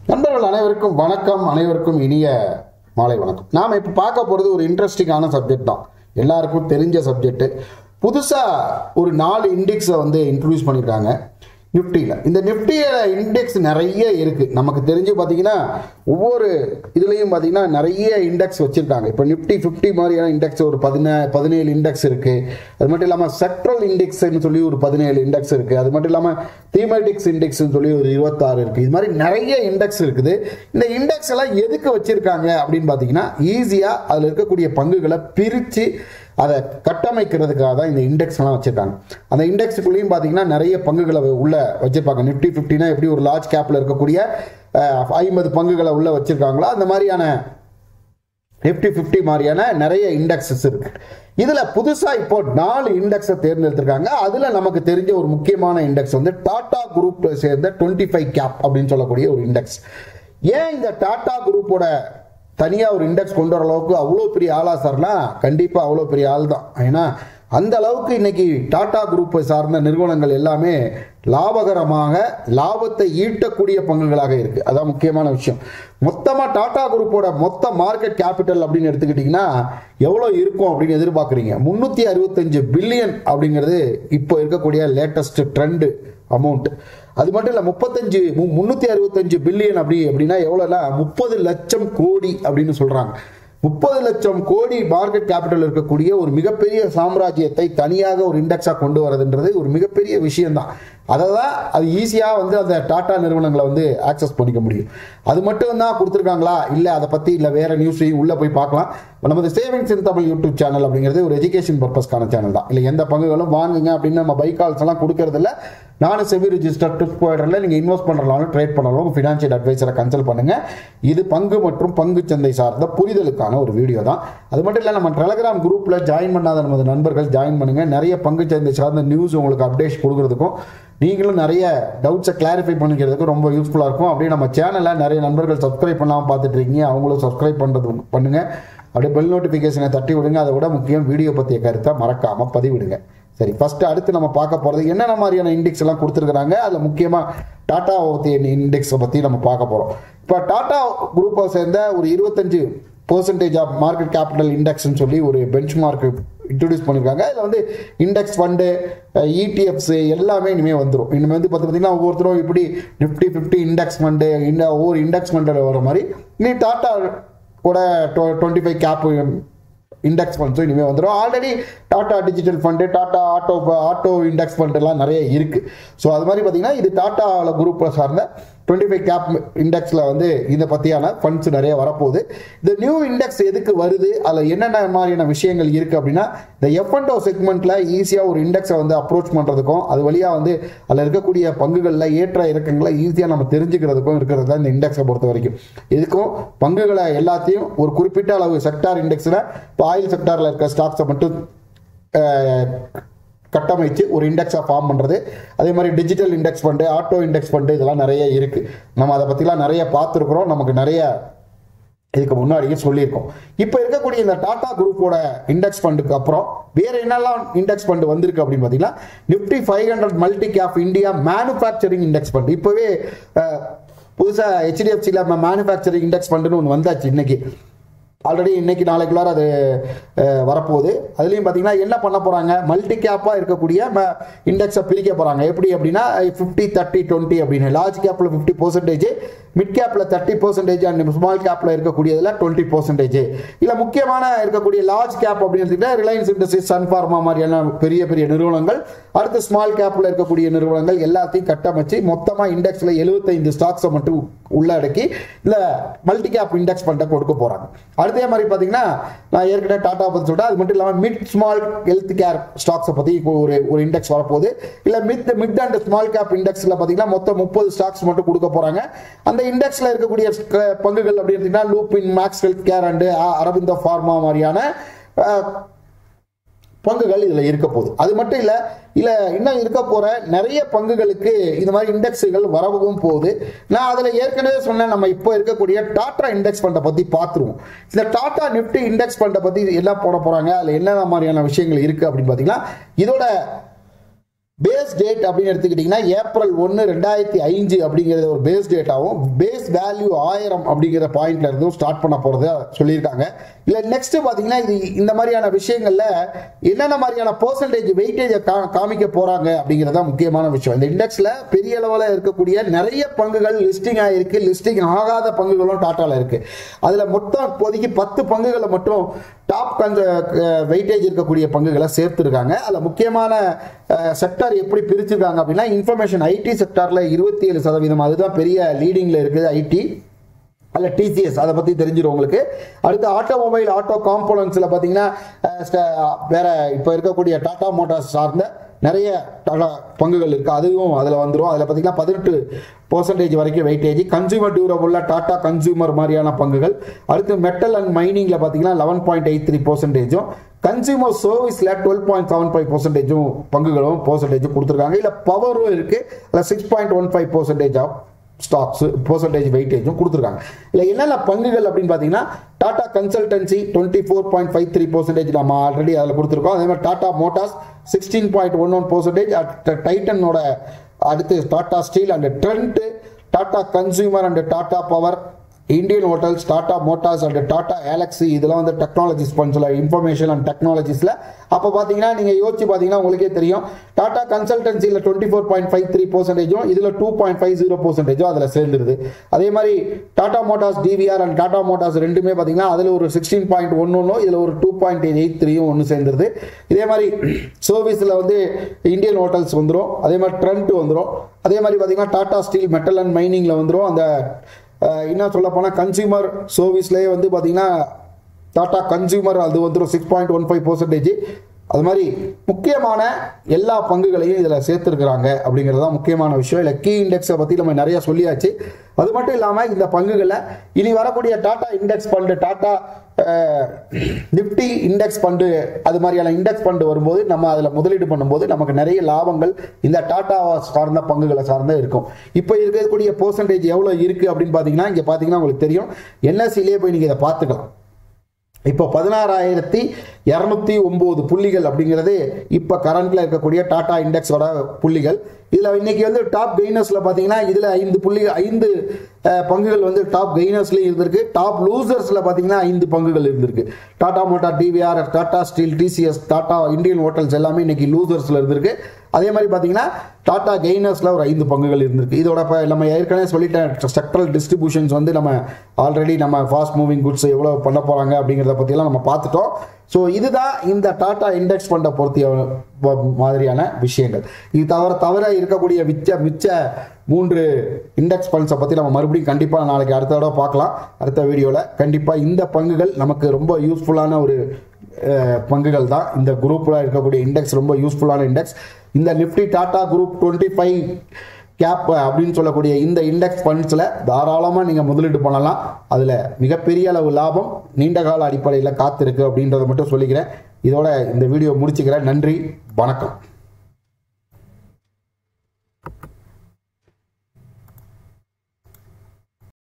நண்பர்கள் அனைவருக்கும் வணக்கம் அனைவருக்கும் இனிய மாலை வணக்கம் நாம் இப்போ பார்க்க போகிறது ஒரு இன்ட்ரெஸ்டிங்கான சப்ஜெக்ட் தான் எல்லாருக்கும் தெரிஞ்ச சப்ஜெக்ட் புதுசாக ஒரு நாலு இண்டெக்ஸை வந்து இன்ட்ரடியூஸ் பண்ணியிருக்காங்க நிஃப்டியில் இந்த நிஃப்டியில் இண்டெக்ஸ் நிறைய இருக்குது நமக்கு தெரிஞ்சு பார்த்தீங்கன்னா ஒவ்வொரு இதுலேயும் பார்த்தீங்கன்னா நிறைய இண்டெக்ஸ் வச்சுருக்காங்க இப்போ நிஃப்டி ஃபிஃப்டி மாதிரியான இண்டெக்ஸ் ஒரு பதினே பதினேழு இண்டெக்ஸ் இருக்குது அது மட்டும் இல்லாமல் செக்ட்ரல் இண்டெக்ஸ்னு சொல்லி ஒரு பதினேழு இண்டெக்ஸ் இருக்குது அது மட்டும் இல்லாமல் தீமெட்டிக்ஸ் இண்டெக்ஸ்னு சொல்லி ஒரு இருபத்தாறு இருக்குது இது மாதிரி நிறைய இண்டெக்ஸ் இருக்குது இந்த இண்டெக்ஸ் எல்லாம் எதுக்கு வச்சுருக்காங்க அப்படின்னு பார்த்தீங்கன்னா ஈஸியாக அதில் இருக்கக்கூடிய பங்குகளை பிரித்து அதை கட்டமைக்கிறதுக்காக தான் இந்த இண்டெக்ஸ் எல்லாம் வச்சிருக்காங்க அந்த இண்டெக்ஸுக்குள்ளேயும் பார்த்தீங்கன்னா நிறைய பங்குகளை உள்ள வச்சிருப்பாங்க நிஃப்டி ஃபிஃப்டினா எப்படி ஒரு லார்ஜ் கேப்பில் இருக்கக்கூடிய ஐம்பது பங்குகளை உள்ள வச்சிருக்காங்களோ அந்த மாதிரியான நிஃப்டி ஃபிஃப்டி மாதிரியான நிறைய இண்டெக்ஸஸ் இருக்கு இதில் புதுசாக இப்போ நாலு இண்டெக்ஸை தேர்ந்தெடுத்திருக்காங்க அதில் நமக்கு தெரிஞ்ச ஒரு முக்கியமான இண்டெக்ஸ் வந்து டாடா குரூப் சேர்ந்த டுவெண்ட்டி ஃபைவ் கேப் அப்படின்னு சொல்லக்கூடிய ஒரு இண்டெக்ஸ் ஏன் இந்த டாடா குரூப்போட தனியாக ஒரு இண்டெக்ஸ் கொண்டு வர அளவுக்கு அவ்வளோ பெரிய ஆளா சார்னா கண்டிப்பாக அவ்வளோ பெரிய ஆள் தான் ஏன்னா அந்த அளவுக்கு இன்னைக்கு டாடா குரூப்பை சார்ந்த நிறுவனங்கள் எல்லாமே லாபகரமாக லாபத்தை ஈட்டக்கூடிய பங்குகளாக இருக்கு அதான் முக்கியமான விஷயம் மொத்தமாக டாடா குரூப்போட மொத்த மார்க்கெட் கேபிட்டல் அப்படின்னு எடுத்துக்கிட்டிங்கன்னா எவ்வளோ இருக்கும் அப்படின்னு எதிர்பார்க்குறீங்க முந்நூற்றி அறுபத்தஞ்சு பில்லியன் அப்படிங்கிறது இப்போ இருக்கக்கூடிய லேட்டஸ்ட் ட்ரெண்டு அமௌண்ட் அது மட்டும் இல்லை முப்பத்தஞ்சு முந்நூற்றி அறுபத்தஞ்சு பில்லியன் அப்படி அப்படின்னா எவ்வளோனா முப்பது லட்சம் கோடி அப்படின்னு சொல்கிறாங்க முப்பது லட்சம் கோடி மார்க்கெட் கேபிட்டல் இருக்கக்கூடிய ஒரு மிகப்பெரிய சாம்ராஜ்யத்தை தனியாக ஒரு இண்டெக்ஸாக கொண்டு வரதுன்றது ஒரு மிகப்பெரிய விஷயம்தான் அதை தான் அது ஈஸியாக வந்து அந்த டாடா நிறுவனங்களை வந்து ஆக்சஸ் பண்ணிக்க முடியும் அது மட்டும் தான் கொடுத்துருக்காங்களா இல்லை அதை பற்றி இல்லை வேற நியூஸையும் உள்ளே போய் பார்க்கலாம் நமது savings in Tamil YouTube channel அப்படிங்கிறது ஒரு எஜுகேஷன் பர்பஸ்க்கான சேனல் தான் இல்லை எந்த பங்குகளும் வாங்குங்க அப்படின்னு நம்ம பைக் கால்ஸ் எல்லாம் கொடுக்கறதில்ல நானும் செபி ரிஜிஸ்டர் ட்ரிப் போயிடல நீங்கள் இன்வெஸ்ட் பண்ணுறனாலும் ட்ரேட் பண்ணலாம் உங்கள் ஃபினான்ஷியல் அட்வைசரை கன்சல்ட் பண்ணுங்க இது பங்கு மற்றும் பங்கு சந்தை சார்ந்த புரிதலுக்கான ஒரு வீடியோ தான் அது மட்டும் இல்லை நம்ம டெலகிராம் குரூப்பில் ஜாயின் பண்ணாத நமது நண்பர்கள் ஜாயின் பண்ணுங்க நிறைய பங்கு சந்தை சார்ந்த நியூஸ் உங்களுக்கு அப்டேட் கொடுக்கறதுக்கும் நீங்களும் நிறைய டவுட்ஸை கிளாரிஃபை பண்ணிக்கிறதுக்கு ரொம்ப யூஸ்ஃபுல்லாக இருக்கும் அப்படியே நம்ம சேனலை நிறைய நண்பர்கள் சப்ஸ்கிரைப் பண்ணாமல் பார்த்துட்டு இருக்கீங்க அவங்களும் சப்ஸ்கிரைப் பண்ணுறது பண்ணுங்க அப்படியே பெல் நோட்டிஃபிகேஷனை தட்டி விடுங்க அதை விட முக்கியம் வீடியோ பற்றிய கருத்தை மறக்காமல் பதிவிடுங்க சரி ஃபர்ஸ்ட் அடுத்து நம்ம பார்க்க போகிறது என்னென்ன மாதிரியான இண்டெக்ஸ் எல்லாம் கொடுத்துருக்குறாங்க அதில் முக்கியமாக டாடா பற்றிய இண்டெக்ஸை பற்றி நம்ம பார்க்க போகிறோம் இப்போ டாடா குரூப்பை சேர்ந்த ஒரு இருபத்தஞ்சு பர்சன்டேஜ் ஆஃப் மார்க்கெட் கேபிட்டல் இண்டெக்ஸ்னு சொல்லி ஒரு பெஞ்ச் மார்க் இன்ட்ரடியூஸ் பண்ணியிருக்காங்க இதில் வந்து இண்டெக்ஸ் ஃபண்டு இடிஎஃப்ஸ் எல்லாமே இனிமேல் வந்துடும் இனிமேல் வந்து பார்த்து பார்த்தீங்கன்னா ஒவ்வொருத்தரும் இப்படி நிஃப்டி ஃபிஃப்டி இண்டெக்ஸ் ஃபண்டு இந்த ஒவ்வொரு இண்டெக்ஸ் ஃபண்டில் வர மாதிரி நீ டாட்டா கூட டுவெண்ட்டி ஃபைவ் கேப் இண்டெக்ஸ் ஃபண்ட்ஸும் இனிமேல் வந்துடும் already Tata digital fund Tata auto auto index ஃபண்டெல்லாம் நிறைய இருக்குது ஸோ அது மாதிரி பார்த்தீங்கன்னா இது டாட்டாவில் குரூப்பில் சார்ந்த டுவெண்ட்டி ஃபைவ் கேப் இண்டெக்ஸில் வந்து இதை பற்றியான ஃபண்ட்ஸ் நிறைய வரப்போகுது இந்த நியூ இண்டெக்ஸ் எதுக்கு வருது அதில் என்னென்ன மாதிரியான விஷயங்கள் இருக்குது அப்படின்னா இந்த எஃப் அண்ட் ஓ செக்மெண்ட்டில் ஈஸியாக ஒரு இண்டெக்ஸை வந்து அப்ரோச் பண்ணுறதுக்கும் அது வழியாக வந்து அதில் இருக்கக்கூடிய பங்குகளில் ஏற்ற இறக்கங்களை ஈஸியாக நம்ம தெரிஞ்சுக்கிறதுக்கும் இருக்கிறது தான் இந்த இண்டெக்ஸை பொறுத்த வரைக்கும் இதுக்கும் பங்குகளை எல்லாத்தையும் ஒரு குறிப்பிட்ட அளவு செக்டார் இண்டெக்ஸில் இப்போ ஆயில் செக்டாரில் இருக்க ஸ்டாக்ஸை மட்டும் கட்டமைச்சு ஒரு இண்டெக்ஸாக ஃபார்ம் பண்ணுறது அதே மாதிரி digital index fund auto index fund இதெல்லாம் நிறைய இருக்குது நம்ம அதை பற்றிலாம் நிறைய பார்த்துருக்குறோம் நமக்கு நிறைய இதுக்கு முன்னாடியே சொல்லியிருக்கோம் இப்போ இருக்கக்கூடிய இந்த டாடா குரூப்போட இண்டெக்ஸ் ஃபண்டுக்கு அப்புறம் வேற என்னெல்லாம் இண்டெக்ஸ் ஃபண்டு வந்திருக்கு அப்படின்னு பார்த்தீங்கன்னா Nifty five hundred multi cap India manufacturing index fund இப்போவே புதுசாக ஹெச்டிஎஃப்சியில் மேனுஃபேக்சரிங் இண்டெக்ஸ் ஃபண்டுன்னு ஒன்று வந்தாச்சு இன்னைக்கு ஆல்ரெடி இன்னைக்கு நாளைக்குள்ளார அது வரப்போகுது அதுலேயும் பார்த்தீங்கன்னா என்ன பண்ண போகிறாங்க மல்டி கேப்பாக இருக்கக்கூடிய இண்டெக்ஸை பிரிக்க போகிறாங்க எப்படி அப்படின்னா ஃபிஃப்டி தேர்ட்டி டுவெண்ட்டி அப்படின்னு லார்ஜ் கேப்பில் ஃபிஃப்டி பர்சன்டேஜ் மிட் கேப்பில் தேர்ட்டி பர்சன்டேஜ் அண்ட் ஸ்மால் கேப்பில் இருக்கக்கூடியதில் டுவெண்ட்டி பர்சன்டேஜ் இல்லை முக்கியமான இருக்கக்கூடிய லார்ஜ் கேப் அப்படின்னு எடுத்துக்கிட்டா ரிலையன்ஸ் இண்டஸ்ட்ரீஸ் சன்ஃபார்மா மாதிரியான பெரிய பெரிய நிறுவனங்கள் அடுத்து ஸ்மால் கேப்பில் இருக்கக்கூடிய நிறுவனங்கள் எல்லாத்தையும் கட்டமைச்சு மொத்தமாக இண்டெக்ஸில் எழுபத்தைந்து ஸ்டாக்ஸை மட்டும் உள்ளடக்கி இல்லை மல்டி கேப் இண்டெக்ஸ் ஃபண்டை கொடுக்க போகிறாங்க அடுத்தே மாதிரி பார்த்தீங்கன்னா நான் ஏற்கனவே டாடா பற்றி சொல்லிட்டேன் அது மட்டும் இல்லாமல் மிட் ஸ்மால் ஹெல்த் கேர் ஸ்டாக்ஸை பற்றி இப்போ ஒரு ஒரு இண்டெக்ஸ் வரப்போகுது இல்லை mid mid and small cap இண்டெக்ஸில் பார்த்தீங்கன்னா மொத்தம் முப்பது ஸ்டாக்ஸ் மட்டும் கொடுக்க போகிறாங்க அந்த இண்டெக்ஸில் இருக்கக்கூடிய பங்குகள் அப்படி எடுத்தீங்கன்னா Lupin Max health care and Aurobindo pharma மாதிரியான பங்குகள் இதில் இருக்க போகுது அது மட்டும் இல்லை இல்லை இன்னும் இருக்க போகிற நிறைய பங்குகளுக்கு இந்த மாதிரி இண்டெக்ஸுகள் வரவும் போகுது நான் அதில் ஏற்கனவே சொன்னேன் நம்ம இப்போ இருக்கக்கூடிய டாட்டா இண்டெக்ஸ் ஃபண்டை பற்றி பார்த்துருவோம் இந்த டாட்டா நிஃப்டி இண்டெக்ஸ் ஃபண்டை பற்றி எல்லாம் போட போகிறாங்க அதில் என்னென்ன மாதிரியான விஷயங்கள் இருக்குது அப்படின்னு பார்த்தீங்கன்னா இதோட பேஸ் டேட் அப்படின்னு எடுத்துக்கிட்டிங்கன்னா ஏப்ரல் ஒன்று ரெண்டாயிரத்தி ஐந்து அப்படிங்கிறது ஒரு பேஸ் டேட்டாகவும் பேஸ் வேல்யூ ஆயிரம் அப்படிங்கிற பாயிண்ட்ல இருந்தும் ஸ்டார்ட் பண்ண போகிறத சொல்லியிருக்காங்க இல்லை நெக்ஸ்ட் பார்த்தீங்கன்னா இது இந்த மாதிரியான விஷயங்கள்ல என்னென்ன மாதிரியான பர்சன்டேஜ் வெயிட்டேஜை கா காமிக்க போறாங்க அப்படிங்கிறதா முக்கியமான விஷயம் இந்த இண்டெக்ஸ்ல பெரிய அளவில் இருக்கக்கூடிய நிறைய பங்குகள் லிஸ்டிங் ஆயிருக்கு லிஸ்டிங் ஆகாத பங்குகளும் டாட்டால இருக்கு அதுல மொத்தம் இப்போதைக்கு பத்து பங்குகளை மட்டும் டாப் கஞ்ச வெயிட்டேஜ் இருக்கக்கூடிய பங்குகளை சேர்த்துருக்காங்க அதில் முக்கியமான செக்டார் எப்படி பிரிச்சிருக்காங்க அப்படின்னா இன்ஃபர்மேஷன் ஐடி செக்டார்ல இருபத்தி ஏழு சதவீதம் அதுதான் பெரிய லீடிங்ல இருக்குது ஐடி அல்ல டிசிஎஸ் அதை பற்றி தெரிஞ்சிடும் உங்களுக்கு அடுத்து ஆட்டோமொபைல் ஆட்டோ காம்போனன்ட்ஸில் பார்த்தீங்கன்னா அஹ், ஸ்ட- வேற இப்போ இருக்கக்கூடிய டாடா மோட்டார்ஸ் சார்ந்த நிறைய டாடா பங்குகள் இருக்குது அதுவும் அதில் வந்துடும் அதில் பார்த்தீங்கன்னா பதினெட்டு பர்சன்டேஜ் வரைக்கும் வெயிட்டேஜ் கன்சூமர் டியூரபுள்ள டாடா கன்சூமர் மாதிரியான பங்குகள் அடுத்து மெட்டல் அண்ட் மைனிங்கில் பார்த்தீங்கன்னா லெவன் பாயிண்ட் எயிட் த்ரீ பர்சன்டேஜும் கன்சூமர் சர்வீஸில் டுவெல் பாயிண்ட் செவன் ஃபைவ் பர்சன்டேஜும் பங்குகளும் பர்சன்டேஜும் கொடுத்துருக்காங்க இல்லை பவரும் இருக்குது அதில் six point one five percentage of stocks percentage வெயிட்டேஜும் கொடுத்துருக்காங்க இல்லை என்னென்ன பங்குகள் அப்படின்னு பார்த்தீங்கன்னா Tata consultancy twenty four point five three percentage நம்ம ஆல்ரெடி அதில் கொடுத்துருக்கோம் அதே மாதிரி Tata motors sixteen point one one percentage டைட்டனோட அடுத்து Tata steel and Trent Tata consumer and Tata power Indian hotels Tata motors and Tata Galaxy இதெல்லாம் வந்து டெக்னாலஜிஸ் ஃபண்ட்ஸில் இன்ஃபர்மேஷன் அண்ட் டெக்னாலஜிஸில் அப்போ பார்த்தீங்கன்னா நீங்கள் யோசிச்சு பார்த்தீங்கன்னா உங்களுக்கே தெரியும் டாடா கன்சல்டன்சியில் twenty four point five three பர்சன்டேஜும் இதில் டூ பாயிண்ட் ஃபைவ் ஜீரோ பர்சன்டேஜும் அதில் சேர்ந்துருது அதே மாதிரி Tata motors DVR and Tata motors ரெண்டுமே பார்த்தீங்கன்னா அதில் ஒரு சிக்ஸ்டீன் பாயிண்ட் ஒன் ஒன்றும் இதில் ஒரு டூ பாயிண்ட் எயிட் த்ரீயும் ஒன்று சேர்ந்துருது இதே மாதிரி சர்வீஸில் வந்து இந்தியன் ஹோட்டல்ஸ் வந்துடும் அதே மாதிரி ட்ரெண்ட் வந்துடும் அதே மாதிரி பார்த்தீங்கன்னா டாடா ஸ்டீல் மெட்டல் அண்ட் மைனிங்கில் வந்துடும் அந்த அஹ், இன்னும் சொல்ல போனால் கன்சியூமர் சர்வீஸ்லேயே வந்து பார்த்தீங்கன்னா டாடா கன்சியூமர் அது வந்துடும் six point one five percentage அது மாதிரி முக்கியமான எல்லா பங்குகளையும் இதில் சேர்த்துருக்குறாங்க அப்படிங்கிறது தான் முக்கியமான விஷயம் இல்லை கீ இண்டெக்ஸை பற்றி நம்ம நிறைய சொல்லியாச்சு அது மட்டும் இல்லாமல் இந்த பங்குகளை இனி வரக்கூடிய Tata index fund Tata Nifty index fund அது மாதிரியான இண்டெக்ஸ் ஃபண்டு வரும்போது நம்ம அதில் முதலீடு பண்ணும்போது நமக்கு நிறைய லாபங்கள் இந்த டாடா சார்ந்த பங்குகளை சார்ந்த இருக்கும் இப்போ இருக்கக்கூடிய பர்சன்டேஜ் எவ்வளோ இருக்குது அப்படின்னு பார்த்தீங்கன்னா இங்கே பார்த்தீங்கன்னா உங்களுக்கு தெரியும் என்எஸ்சிலேயே போய் நீங்கள் இதை பார்த்துக்கலாம் இப்போ பதினாறாயிரத்தி இரநூத்தி ஒம்பது புள்ளிகள் அப்படிங்கிறது இப்போ கரண்ட்ல இருக்கக்கூடிய டாடா இண்டெக்ஸோட புள்ளிகள் இதில் இன்னைக்கு வந்து டாப் கெய்னர்ஸில் பார்த்தீங்கன்னா இதில் ஐந்து புள்ளி ஐந்து அஹ், பங்குகள் வந்து டாப் கெய்னர்ஸ்லையும் இருந்திருக்கு டாப் லூசர்ஸில் பார்த்தீங்கன்னா ஐந்து பங்குகள் இருந்திருக்கு Tata motor DVR Tata steel TCS Tata Indian hotels எல்லாமே இன்னைக்கு லூசர்ஸில் இருந்திருக்கு அதே மாதிரி பார்த்தீங்கன்னா டாடா கெய்னர்ஸில் ஒரு ஐந்து பங்குகள் இருந்திருக்கு இதோட இப்போ நம்ம ஏற்கனவே சொல்லிட்டேன் செக்டரல் டிஸ்ட்ரிபியூஷன்ஸ் வந்து நம்ம ஆல்ரெடி நம்ம ஃபாஸ்ட் மூவிங் குட்ஸ் எவ்வளோ பண்ண போகிறாங்க அப்படிங்கிறத பற்றியெல்லாம் நம்ம பார்த்துட்டோம் ஸோ இதுதான் இந்த டாடா இண்டெக்ஸ் ஃபண்டை பொறுத்திய வ- மாதிரியான விஷயங்கள் இது தவிர தவிர இருக்கக்கூடிய மிச்ச மிச்ச மூன்று இண்டெக்ஸ் ஃபண்ட்ஸை பற்றி நம்ம மறுபடியும் கண்டிப்பாக நாளைக்கு அடுத்த தடவை பார்க்கலாம் அடுத்த வீடியோவில் கண்டிப்பாக இந்த பங்குகள் நமக்கு ரொம்ப யூஸ்ஃபுல்லான ஒரு அஹ், பங்குகள் தான் இந்த குரூப்பில் இருக்கக்கூடிய இண்டெக்ஸ் ரொம்ப யூஸ்ஃபுல்லான இண்டெக்ஸ் இந்த Nifty Tata group twenty five cap அப்படின்னு சொல்லக்கூடிய இந்த இண்டெக்ஸ் ஃபண்ட்ஸில் தாராளமாக நீங்கள் முதலீடு பண்ணலாம் அதில் மிகப்பெரிய அளவு லாபம் நீண்ட கால அடிப்படையில் காத்திருக்கு அப்படின்றத மட்டும் சொல்லிக்கிறேன் இதோட இந்த வீடியோ முடிச்சுக்கிறேன் நன்றி வணக்கம்